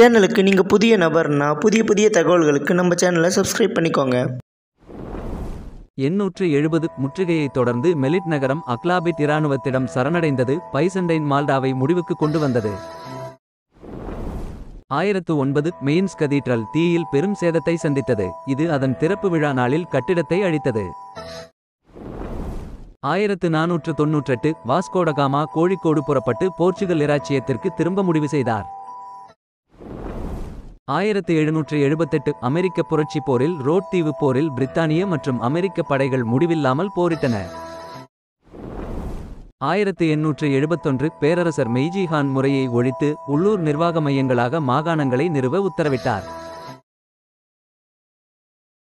சேனலுக்கு நீங்கள் புதிய நபர்னா புதிய புதிய தகவல்களுக்கு நம்ம சேனலை சப்ஸ்கிரைப் பண்ணிக்கோங்க எண்ணூற்று எழுபது முற்றுகையைத் தொடர்ந்து மெலிட் நகரம் அக்லாபிட் இராணுவத்திடம் சரணடைந்தது பைசண்டைன் மால்டாவை முடிவுக்கு கொண்டு வந்தது ஆயிரத்து ஒன்பது மெயின்ஸ் கதீட்ரல் தீயில் பெரும் சேதத்தை சந்தித்தது இது அதன் திறப்பு விழா நாளில் கட்டிடத்தை அழித்தது ஆயிரத்து நானூற்று தொன்னூற்றெட்டு வாஸ்கோடகாமா கோழிக்கோடு புறப்பட்டு போர்ச்சுகல் இராச்சியத்திற்கு திரும்ப முடிவு செய்தார் ஆயிரத்து எழுநூற்று எழுபத்தெட்டு அமெரிக்க புரட்சிப் போரில் ரோட் தீவு போரில் பிரித்தானிய மற்றும் அமெரிக்க படைகள் முடிவில்லாமல் போரிட்டன ஆயிரத்து எண்ணூற்று எழுபத்தொன்று பேரரசர் மெய்ஜி ஹான் முறையை ஒழித்து உள்ளூர் நிர்வாக மையங்களாக மாகாணங்களை நிறுவ உத்தரவிட்டார்